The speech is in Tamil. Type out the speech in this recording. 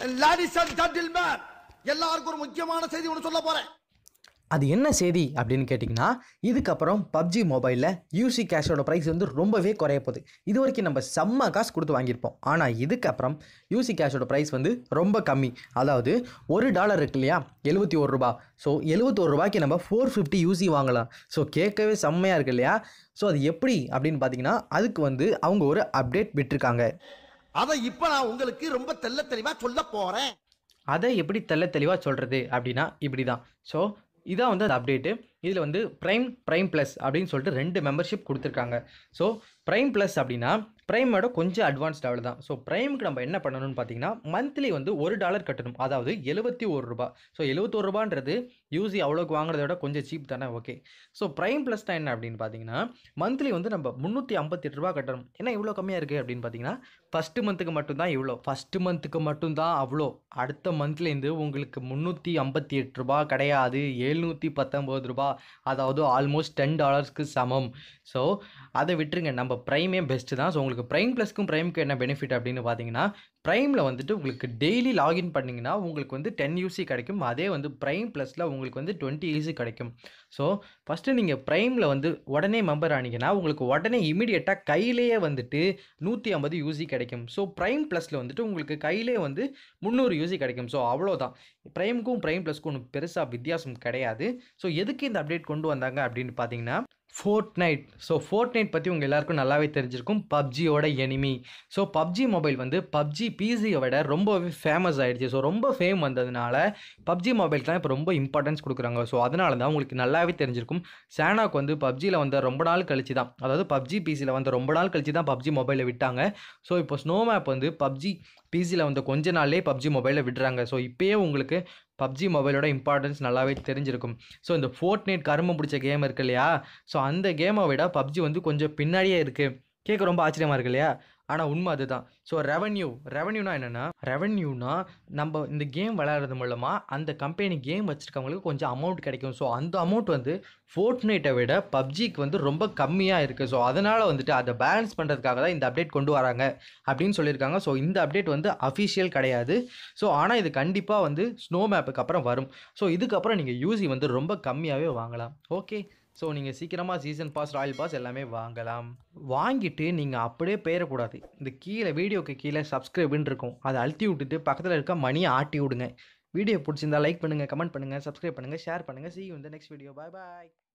லேடிஸ் அண்ட் ஜென்டில்மேன் எல்லாருக்கும் ஒரு முக்கியமான செய்தி ஒன்று சொல்ல போறேன் அது என்ன செய்தி அப்படின்னு கேட்டிங்கன்னா இதுக்கப்புறம் பப்ஜி மொபைலில் யூசி கேஷோட ப்ரைஸ் வந்து ரொம்பவே குறைய போகுது இது வரைக்கும் நம்ம செம்ம காசு கொடுத்து வாங்கியிருப்போம் ஆனால் இதுக்கப்புறம் யூசி கேஷோட ப்ரைஸ் வந்து ரொம்ப கம்மி அதாவது ஒரு டாலர் இருக்கு இல்லையா எழுபத்தி ஒரு ரூபா ஸோ எழுபத்தோரு ரூபாய்க்கு நம்ம ஃபோர் ஃபிஃப்டி யூசி வாங்கலாம் ஸோ கேட்கவே செம்மையாக இருக்கு இல்லையா ஸோ அது எப்படி அப்படின்னு பார்த்தீங்கன்னா அதுக்கு வந்து அவங்க ஒரு அப்டேட் விட்டுருக்காங்க அதை இப்ப நான் உங்களுக்கு ரொம்ப தெள்ள தெளிவா சொல்ல போறேன் அதை எப்படி தெள்ள தெளிவாக சொல்கிறது அப்படின்னா இப்படி தான் ஸோ இதான் வந்து அந்த அப்டேட்டு இதில் வந்து ப்ரைம் ப்ரைம் ப்ளஸ் அப்படின்னு சொல்லிட்டு ரெண்டு மெம்பர்ஷிப் கொடுத்துருக்காங்க ஸோ ப்ரைம் ப்ளஸ் அப்படின்னா ப்ரைமோட கொஞ்சம் அட்வான்ஸ்ட் லெவல் தான் ஸோ ப்ரைமுக்கு நம்ம என்ன பண்ணணும்னு பார்த்தீங்கன்னா மந்த்லி வந்து ஒரு டாலர் கட்டணும் அதாவது எழுபத்தி ஒரு ரூபா ஸோ எழுபத்தோரு ரூபான்றது யூசி அவ்வளோக்கு வாங்குறத விட கொஞ்சம் சீப் தானே ஓகே ஸோ ப்ரைம் ப்ளஸ்னா என்ன அப்படின்னு பார்த்தீங்கன்னா மந்த்லி வந்து நம்ம முந்நூற்றி ஐம்பத்தெட்டு ரூபா கட்டணும் என்ன இவ்வளோ கம்மியாக இருக்குது அப்படின்னு பார்த்தீங்கன்னா ஃபஸ்ட்டு மந்த்துக்கு மட்டும்தான் இவ்வளோ ஃபஸ்ட்டு மந்த்துக்கு மட்டும்தான் அவ்வளோ அடுத்த மந்த்லேருந்து உங்களுக்கு முந்நூற்றி ஐம்பத்தி எட்டு ரூபா கிடையாது எழுநூற்றி பத்தொம்போது ரூபா அதாவது ஆல்மோஸ்ட் டென் டாலர்ஸ்க்கு சமம் ஸோ அதை விட்டுருங்க நம்ம ப்ரைமே பெஸ்ட்டு தான் ஸோ உங்களுக்கு ப்ரைம் ப்ளஸ்க்கும் ப்ரைமுக்கு என்ன பெனிஃபிட் அப்படின்னு பார்த்தீங்கன்னா ப்ரைமில் வந்துட்டு உங்களுக்கு டெய்லி லாகின் பண்ணிங்கன்னா உங்களுக்கு வந்து டென் யூசி கிடைக்கும் அதே வந்து ப்ரைம் ப்ளஸில் உங்களுக்கு வந்து டுவெண்ட்டி யூசி கிடைக்கும் ஸோ ஃபஸ்ட்டு நீங்கள் ப்ரைமில் வந்து உடனே மெம்பர் ஆனீங்கன்னா உங்களுக்கு உடனே இமிடியேட்டாக கையிலேயே வந்துட்டு நூற்றி ஐம்பது யூசி கிடைக்கும் ஸோ ப்ரைம் ப்ளஸில் வந்துட்டு உங்களுக்கு கையிலே வந்து முந்நூறு யூசி கிடைக்கும் ஸோ அவ்வளோதான் ப்ரைமுக்கும் ப்ரைம் ப்ளஸ்க்கும் ஒன்றும் பெருசாக வித்தியாசம் கிடையாது ஸோ எதுக்கு இந்த அப்டேட் கொண்டு வந்தாங்க அப்படின்னு பார்த்தீங்கன்னா Fortnite so Fortnite பற்றி உங்கள் எல்லாருக்கும் நல்லாவே தெரிஞ்சிருக்கும் பப்ஜியோட எனிமி ஸோ பப்ஜி மொபைல் வந்து பப்ஜி பிசியை விட ரொம்பவே ஃபேமஸ் ஆயிடுச்சு ஸோ ரொம்ப ஃபேம் வந்ததுனால பப்ஜி மொபைல்க்குலாம் இப்போ ரொம்ப இம்பார்ட்டன்ஸ் கொடுக்குறாங்க ஸோ அதனால தான் உங்களுக்கு நல்லாவே தெரிஞ்சிருக்கும் சேனாக்கு வந்து பப்ஜியில் வந்த ரொம்ப நாள் கழிச்சு தான் அதாவது பப்ஜி பிசியில் வந்த ரொம்ப நாள் கழிச்சு தான் பப்ஜி மொபைலில் விட்டாங்க ஸோ இப்போ ஸ்னோ மேப் வந்து பப்ஜி பிசியில் வந்த கொஞ்ச நாள்லேயே பப்ஜி மொபைலில் விடுறாங்க ஸோ இப்போயே உங்களுக்கு பப்ஜி மொபைலோட இம்பார்ட்டன்ஸ் நல்லாவே தெரிஞ்சிருக்கும் ஸோ இந்த ஃபோர்ட் நைட் கரும்பு பிடிச்ச கேம் இருக்கு இல்லையா ஸோ அந்த கேமை விட பப்ஜி வந்து கொஞ்சம் பின்னாடியே இருக்குது கேட்க ரொம்ப ஆச்சரியமாக இருக்கு இல்லையா ஆனால் உண்மை அதுதான் ஸோ ரெவன்யூ ரெவன்யூனா என்னென்னா ரெவன்யூனா நம்ம இந்த கேம் விளையாடுறது மூலமாக அந்த கம்பெனி கேம் வச்சுருக்கவங்களுக்கு கொஞ்சம் அமௌண்ட் கிடைக்கும் ஸோ அந்த அமௌண்ட் வந்து ஃபோர்ட் நைட்டை விட பப்ஜிக்கு வந்து ரொம்ப கம்மியாக இருக்குது ஸோ அதனால் வந்துட்டு அதை பேலன்ஸ் பண்ணுறதுக்காக தான் இந்த அப்டேட் கொண்டு வராங்க அப்படின்னு சொல்லியிருக்காங்க ஸோ இந்த அப்டேட் வந்து அஃபிஷியல் கிடையாது ஸோ ஆனால் இது கண்டிப்பாக வந்து ஸ்னோ மேப்புக்கு அப்புறம் வரும் ஸோ இதுக்கப்புறம் நீங்கள் யூசி வந்து ரொம்ப கம்மியாகவே வாங்கலாம் ஓகே ஸோ நீங்கள் சீக்கிரமாக சீசன் பாஸ் ராயல் பாஸ் எல்லாமே வாங்கலாம் வாங்கிட்டு நீங்கள் அப்படியே பெயரக்கூடாது இந்த கீழே வீடியோக்கு கீழே சப்ஸ்கிரைப்னு இருக்கும் அதை அழுத்தி விட்டுட்டு பக்கத்தில் இருக்க மணியை ஆட்டி விடுங்க வீடியோ பிடிச்சிருந்தா லைக் பண்ணுங்கள் கமெண்ட் பண்ணுங்கள் சப்ஸ்கிரைப் பண்ணுங்கள் ஷேர் பண்ணுங்கள் see you in the next video bye bye